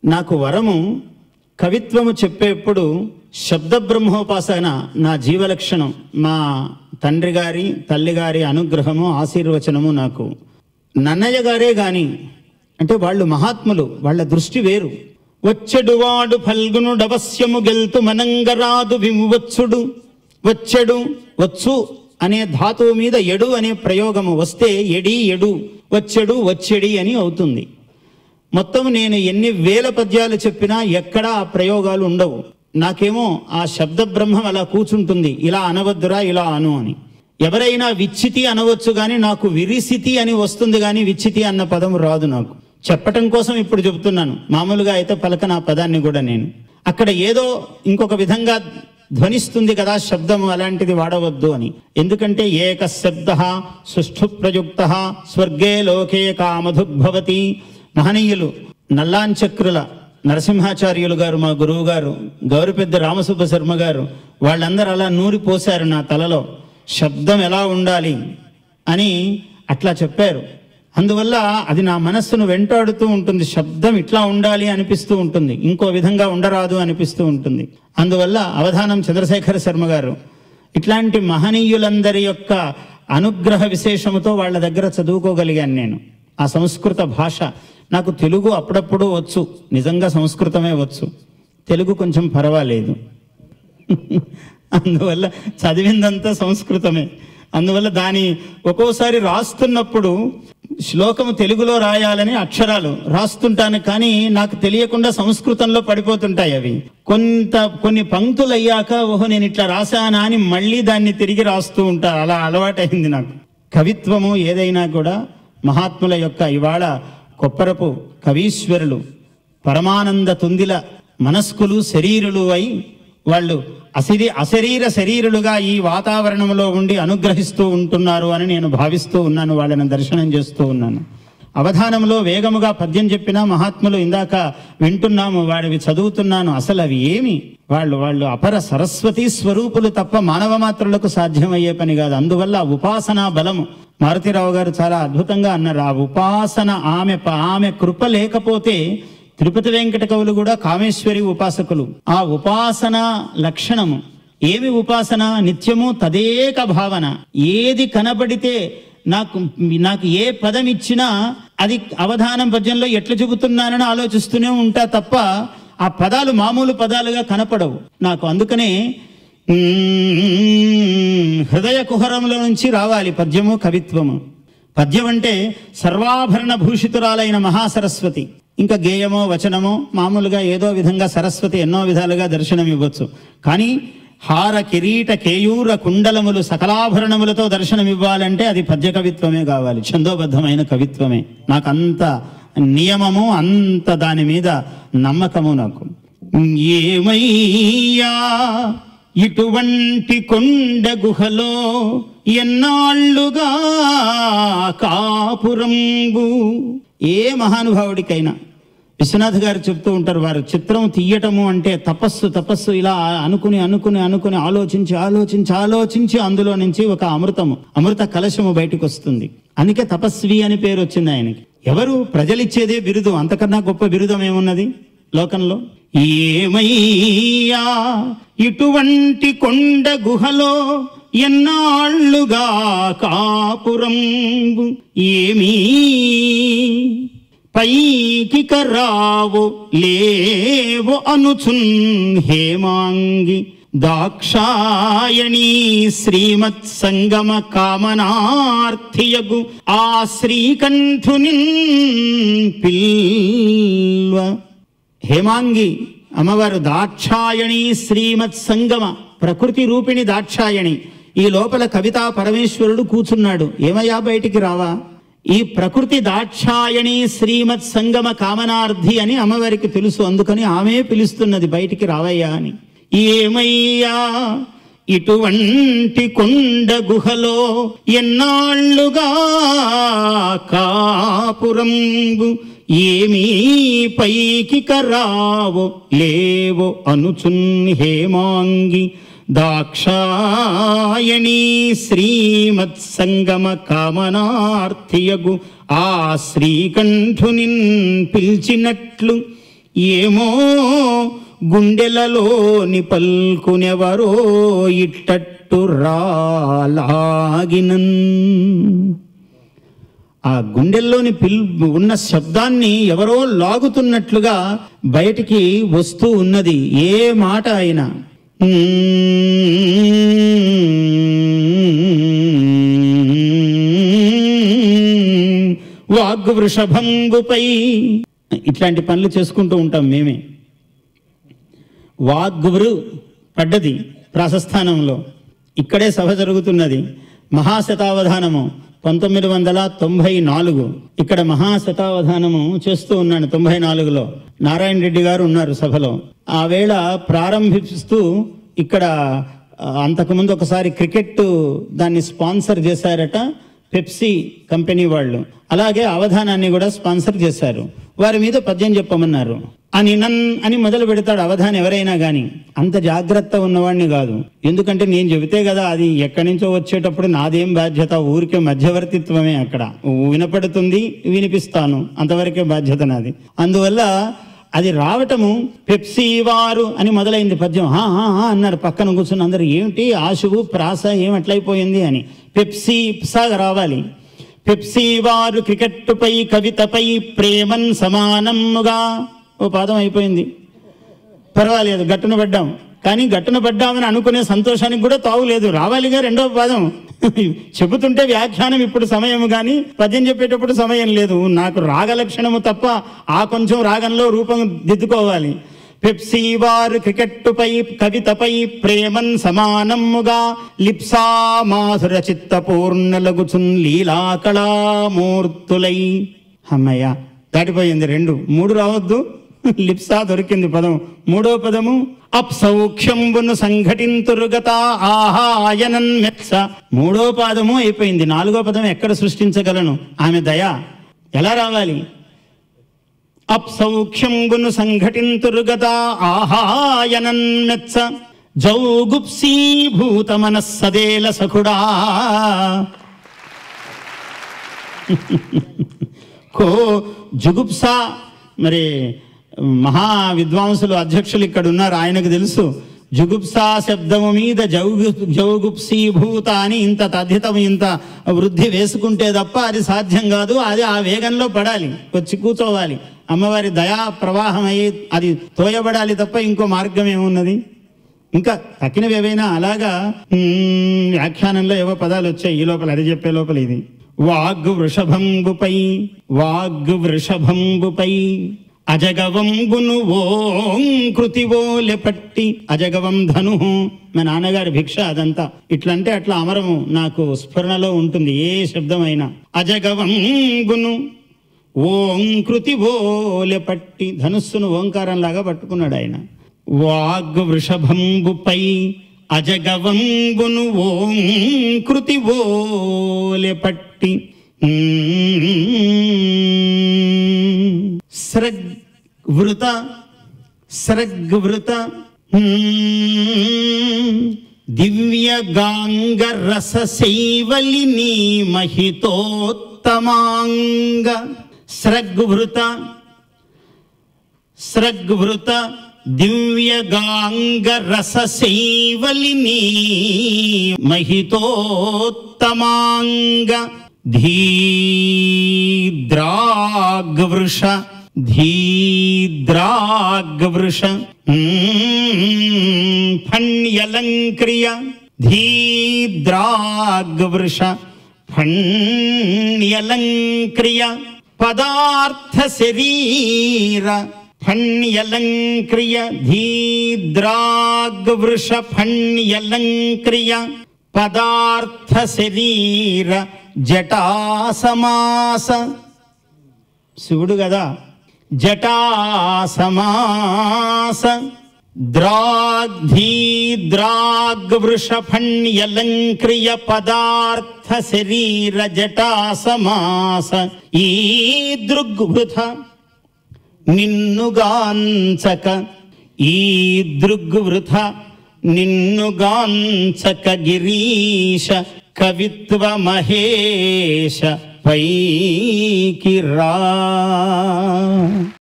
నాకు వరము కవిత్వము చెప్పేప్పుడు శబ్ద బ్రహ్మోపాసన నా జీవలక్షణం మా తండ్రి గారి తల్లి గారి అనుగ్రహము ఆశీర్వచనము నాకు నన్నయ్య గారే గాని అంటే వాళ్ళు మహాత్ములు వాళ్ళ దృష్టి వేరు వచ్చెడు వాడు ఫల్గునుడవశ్యము గెల్తు మనంగరాదు విమువత్సుడు వచ్చెడు వచ్చు అనే ధాతువు మీద ఎడు అనే ప్రయోగము వస్తే ఎడి ఎడు వచ్చెడు వచ్చెడి అని అవుతుంది మొత్తం నేను ఎన్ని వేల పద్యాలు చెప్పినా ఎక్కడా ఆ ప్రయోగాలు ఉండవు నాకేమో ఆ శబ్ద బ్రహ్మం అలా కూర్చుంటుంది ఇలా అనవద్దురా ఇలా అను అని ఎవరైనా విచ్చితి అనవచ్చు కానీ నాకు విరిసితి అని వస్తుంది కానీ విచ్చితి అన్న పదం రాదు నాకు చెప్పటం కోసం ఇప్పుడు చెబుతున్నాను మామూలుగా అయితే పలకన ఆ పదాన్ని కూడా నేను అక్కడ ఏదో ఇంకొక విధంగా ధ్వనిస్తుంది కదా శబ్దము అలాంటిది వాడవద్దు అని ఎందుకంటే ఏక శబ్ద సుష్ఠు ప్రయుక్త స్వర్గే లోకే కామధుగ్భవతి మహనీయులు నల్లాంచక్రుల నరసింహాచార్యులు గారు మా గురువు గారు గౌరిపెద్ద రామసుబ్బ శర్మ గారు వాళ్ళందరూ అలా నూరి పోశారు నా తలలో శబ్దం ఎలా ఉండాలి అని అట్లా చెప్పారు అందువల్ల అది నా మనస్సును వెంటాడుతూ ఉంటుంది శబ్దం ఇట్లా ఉండాలి అనిపిస్తూ ఉంటుంది ఇంకో విధంగా ఉండరాదు అనిపిస్తూ ఉంటుంది అందువల్ల అవధానం చంద్రశేఖర శర్మ గారు ఇట్లాంటి మహనీయులందరి యొక్క అనుగ్రహ విశేషముతో వాళ్ళ దగ్గర చదువుకోగలిగాను నేను ఆ సంస్కృత భాష నాకు తెలుగు అప్పుడప్పుడు వచ్చు నిజంగా సంస్కృతమే వచ్చు తెలుగు కొంచెం పర్వాలేదు అందువల్ల చదివిందంతా సంస్కృతమే అందువల్ల దాని ఒక్కోసారి రాస్తున్నప్పుడు శ్లోకము తెలుగులో రాయాలని అక్షరాలు రాస్తుంటాను కానీ నాకు తెలియకుండా సంస్కృతంలో పడిపోతుంటాయి అవి కొంత కొన్ని పంక్తులు అయ్యాక ఓహో నేను ఇట్లా రాశానా అని మళ్ళీ దాన్ని తిరిగి రాస్తూ ఉంటా అలా అలవాటైంది నాకు కవిత్వము ఏదైనా కూడా మహాత్ముల యొక్క ఇవాళ కొప్పరపు కవీశ్వరులు పరమానంద తుందిల మనస్కులు శరీరులు అయి వాళ్ళు అసిరి అశరీర శరీరులుగా ఈ వాతావరణంలో ఉండి అనుగ్రహిస్తూ ఉంటున్నారు అని నేను భావిస్తూ ఉన్నాను వాళ్ళని దర్శనం చేస్తూ ఉన్నాను అవధానంలో వేగముగా పద్యం చెప్పిన మహాత్ములు ఇందాక వింటున్నాము వాడివి చదువుతున్నాను అసలు అవి ఏమి వాళ్ళు వాళ్ళు అపర సరస్వతి స్వరూపులు తప్ప మానవ మాత్రులకు సాధ్యమయ్యే పని కాదు అందువల్ల ఆ ఉపాసనా బలము మారుతిరావు గారు చాలా అద్భుతంగా అన్నారు ఆ ఉపాసన ఆమె ప- ఆమె కృప లేకపోతే తిరుపతి వెంకట కవులు కూడా కామేశ్వరి ఉపాసకులు ఆ ఉపాసన లక్షణము ఏమి ఉపాసన నిత్యము తదేక భావన ఏది కనబడితే నాకు నాకు ఏ పదం ఇచ్చినా అది అవధానం పద్యంలో ఎట్లా చెబుతున్నానని ఆలోచిస్తూనే ఉంటా తప్ప ఆ పదాలు మామూలు పదాలుగా కనపడవు నాకు అందుకనే మ్మ్, హృదయ కుహరంలో నుంచి రావాలి పద్యము కవిత్వము పద్యం అంటే సర్వాభరణ భూషితురాలైన మహాసరస్వతి ఇంకా గేయమో వచనమో మామూలుగా ఏదో విధంగా సరస్వతి ఎన్నో విధాలుగా దర్శనం ఇవ్వచ్చు కానీ హార కిరీట కేయూర కుండలములు సకలాభరణములతో దర్శనం ఇవ్వాలంటే అది పద్య కవిత్వమే కావాలి ఛందోబద్ధమైన కవిత్వమే నాకు అంత నియమము అంత దాని మీద నమ్మకము నాకు ఏమయ్యా ఇటువంటి కొండ గుహలో ఎన్నాళ్ళుగా కాపురంబు ఏ మహానుభావుడికైనా విశ్వనాథ్ గారు చెప్తూ ఉంటారు వారు చిత్రం తీయటము అంటే తపస్సు తపస్సు ఇలా అనుకుని అనుకుని అనుకుని ఆలోచించి ఆలోచించి ఆలోచించి అందులో నుంచి ఒక అమృతము అమృత కలశము బయటకు వస్తుంది అందుకే తపస్వి అని పేరు వచ్చింది ఆయనకి ఎవరు ప్రజలిచ్చేదే బిరుదు అంతకన్నా గొప్ప బిరుదం ఏమున్నది లోకంలో ఏమయ్యా ఇటువంటి కొండ గుహలో ఎన్నాళ్ళుగా కాపురంబు ఏమీ పైకి కరావు లేవు అనుచున్ హేమాంగి దాక్షాయణీ శ్రీమత్ సంగమ కామనార్థియగు ఆ శ్రీకంఠుని పిల్వ హేమాంగి అమ్మవారు దాక్షాయణి శ్రీమత్ సంగమ ప్రకృతి రూపిణి దాక్షాయణి ఈ లోపల కవితా పరమేశ్వరుడు కూర్చున్నాడు ఏమయ్యా బయటికి రావా ఈ ప్రకృతి దాక్షాయణి శ్రీమత్ సంగమ కామనార్థి అని అమ్మవారికి తెలుసు అందుకని ఆమె పిలుస్తున్నది బయటికి రావయ్యా అని ఏమయ్యా ఇటువంటి కొండ గుహలో ఎన్నాళ్ళుగా కాపురంబు ఏమీ పైకి కరావో లేవో అనుచున్ హేమాంగి దాక్షాయణీ శ్రీమత్ సంగమ కామనార్థియగు ఆ శ్రీకంఠునిన్ పిలిచినట్లు ఏమో గుండెలలోని పల్కునెవరో ఇట్టట్టు రాలాగినన్ ఆ గుండెల్లోని పిల్ ఉన్న శబ్దాన్ని ఎవరో లాగుతున్నట్లుగా బయటికి వస్తూ ఉన్నది ఏ మాట అయినా వాగ్వృషభంగుపై ఇట్లాంటి పనులు చేసుకుంటూ ఉంటాం మేమే వాగ్వృ పడ్డది ప్రాసస్థానంలో ఇక్కడే సభ జరుగుతున్నది మహాశతావధానము పంతొమ్మిది వందల తొంభై నాలుగు ఇక్కడ మహాశతావధానము చేస్తూ ఉన్నాను తొంభై నాలుగులో నారాయణ రెడ్డి గారు ఉన్నారు సభలో ఆ వేళ ప్రారంభిస్తూ ఇక్కడ ఆ, అంతకుముందు ఒకసారి క్రికెట్ దాన్ని స్పాన్సర్ చేశారట పెప్సీ కంపెనీ వాళ్ళు అలాగే అవధానాన్ని కూడా స్పాన్సర్ చేశారు వారి మీద పద్యం చెప్పమన్నారు అని నన్ అని మొదలు పెడతాడు అవధానం ఎవరైనా కానీ అంత జాగ్రత్త ఉన్నవాడిని కాదు ఎందుకంటే నేను చెబితే కదా అది ఎక్కడి నుంచో వచ్చేటప్పుడు నాదేం బాధ్యత ఊరికే మధ్యవర్తిత్వమే అక్కడ వినపడుతుంది వినిపిస్తాను అంతవరకే బాధ్యత నాది అందువల్ల అది రావటము పెప్సీ వారు అని మొదలైంది పద్యం "హా, హా, హా" అన్నారు పక్కన కూర్చుని అందరు ఏమిటి ఆశువు ప్రాస ఏమట్లయిపోయింది అని పెప్సీ సాగ రావాలి పెప్సీ వారు క్రికెట్టుపై కవితపై ప్రేమన్ సమానముగా ఓ పాదం అయిపోయింది పర్వాలేదు గట్టున పడ్డాం కానీ గట్టున పడ్డామని అనుకునే సంతోషానికి కూడా తావు లేదు రావాలిగా రెండవ పదం చెబుతుంటే వ్యాఖ్యానం ఇప్పుడు సమయం కానీ పద్యం చెప్పేటప్పుడు సమయం లేదు నాకు రాగ లక్షణము తప్ప ఆ కొంచెం రాగంలో రూపం దిద్దుకోవాలి పెప్సీ వారు క్రికెట్టుపై కవితపై ప్రేమన్ సమానముగా లిప్సా మాధుర చిత్త పూర్ణలగుచున్ లీలా కళామూర్తులై అమ్మయ్య దాటిపోయింది రెండు మూడు రావద్దు లిప్సా దొరికింది పదం మూడో పదము అప్సౌఖ్యంబును సంఘటింతురుగత ఆహాయనన్ మెత్స మూడో పాదము అయిపోయింది నాలుగో పదం ఎక్కడ సృష్టించగలను ఆమె దయ ఎలా రావాలి అప్సౌఖ్యంబును సంఘటింతురుగత ఆహాయనన్ మెత్స జౌగుప్సీభూత మనస్సదేల సఖుడా కో జుగుప్స మరి మహా విద్వాంసులు అధ్యక్షులు ఇక్కడ ఉన్నారు ఆయనకు తెలుసు జుగుప్సా శబ్దము మీద జౌగు జౌగుప్సీభూత అని ఇంత తథితం ఇంత వృద్ధి వేసుకుంటే తప్ప అది సాధ్యం కాదు అది ఆ వేగంలో పడాలి వచ్చి కూర్చోవాలి అమ్మవారి దయా ప్రవాహం అయ్యి అది తోయబడాలి తప్ప ఇంకో మార్గం ఏమున్నది ఇంకా తక్కినవి ఏవైనా అలాగా మ్మ్, వ్యాఖ్యానంలో ఏవో పదాలు వచ్చాయి ఈ లోపల అది చెప్పే లోపల ఇది వాగ్ వృషభంబుపై వాగ్ వృషభంబుపై అజగవంబును ఓం కృతివోలె పట్టి అజగవం ధను మా నాన్నగారి భిక్ష అదంతా ఇట్లంటే అట్లా అమరము నాకు స్ఫురణలో ఉంటుంది ఏ శబ్దమైనా అజగవంబును ఓం కృతి ఓలె పట్టి ధనుస్సును ఓంకారం లాగా పట్టుకున్నాడు ఆయన వాగ్ వృషభంబుపై అజగవంబును ఓం కృతి ఓలె పట్టి సృగ్వృత సృగ్వృత దివ్య గాంగ రస శైవలిని మహితోత్తమాంగ స్రగ్వృత స్రగ్వృత దివ్య గాంగ రస శైవలిని మహితోత్తమాంగ ధీద్రాగ్వృష ధీద్రాగ్వృష ఫణ్యలంక్రియ ధీద్రాగ్వృష ఫణ్యలంక్రియ పదార్థ శరీర ఫణ్యలంక్రియ ధీద్రాగ్వృష ఫణ్యలంక్రియ పదార్థ శరీర జటాసమాస శివుడు కదా జటాసమాస ద్రాగ్ధీ ద్రాగ్వృష ఫణ్యలంక్రియ పదార్థ శరీర జటాసమాస ఈ దృగ్వృథ నిన్నుగాంచక ఈ దృగ్వృథ నిన్నుగాంచక గిరీశ కవిత్వ మహేశ పైకి రా